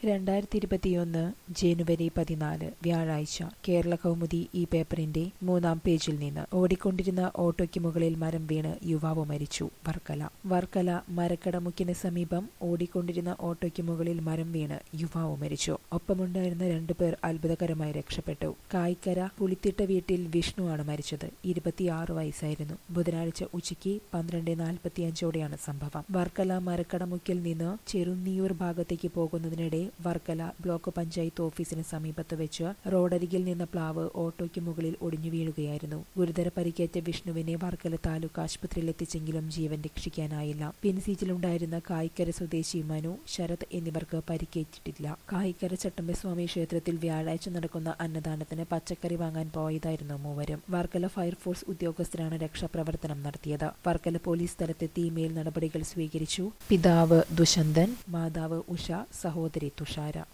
രണ്ടായിരത്തി ഇരുപത്തിയൊന്ന് ജനുവരി പതിനാല് വ്യാഴാഴ്ച കേരള കൗമുദി ഈ പേപ്പറിന്റെ മൂന്നാം പേജിൽ നിന്ന് ഓടിക്കൊണ്ടിരുന്ന ഓട്ടോയ്ക്ക് മുകളിൽ മരം വീണ് യുവാവ് മരിച്ചു വർക്കല വർക്കല മരക്കടമുക്കിന് സമീപം ഓടിക്കൊണ്ടിരുന്ന ഓട്ടോയ്ക്ക് മുകളിൽ മരം വീണ് യുവാവ് മരിച്ചു ഒപ്പമുണ്ടായിരുന്ന രണ്ടുപേർ അത്ഭുതകരമായി രക്ഷപ്പെട്ടു കായ്ക്കര പുളിത്തിട്ട വീട്ടിൽ വിഷ്ണുവാണ് മരിച്ചത് ഇരുപത്തിയാറ് വയസ്സായിരുന്നു ബുധനാഴ്ച ഉച്ചയ്ക്ക് പന്ത്രണ്ട് നാൽപ്പത്തിയഞ്ചോടെയാണ് സംഭവം വർക്കല മരക്കടമുക്കിൽ നിന്ന് ചെറുന്നിയൂർ ഭാഗത്തേക്ക് പോകുന്നതിനിടെ വർക്കല ബ്ലോക്ക് പഞ്ചായത്ത് ഓഫീസിന് സമീപത്ത് വെച്ച് റോഡരികിൽ നിന്ന പ്ലാവ് ഓട്ടോയ്ക്ക് മുകളിൽ ഒടിഞ്ഞു വീഴുകയായിരുന്നു ഗുരുതര പരിക്കേറ്റ വിഷ്ണുവിനെ വർക്കല താലൂക്ക് ആശുപത്രിയിൽ എത്തിച്ചെങ്കിലും ജീവൻ രക്ഷിക്കാനായില്ല പിൻസീറ്റിലുണ്ടായിരുന്ന കായ്ക്കര സ്വദേശി മനു ശരത് എന്നിവർക്ക് പരിക്കേറ്റിട്ടില്ല കായ്ക്കര ചട്ടമ്പസ്വാമി ക്ഷേത്രത്തിൽ വ്യാഴാഴ്ച നടക്കുന്ന അന്നദാനത്തിന് പച്ചക്കറി വാങ്ങാൻ പോയതായിരുന്നു മൂവരും വർക്കല ഫയർഫോഴ്സ് ഉദ്യോഗസ്ഥരാണ് രക്ഷാപ്രവർത്തനം നടത്തിയത് വർക്കല പോലീസ് സ്ഥലത്തെത്തി മേൽ നടപടികൾ സ്വീകരിച്ചു പിതാവ് ദുഷന്തൻ മാതാവ് ഉഷ സഹോദരി തുഷാര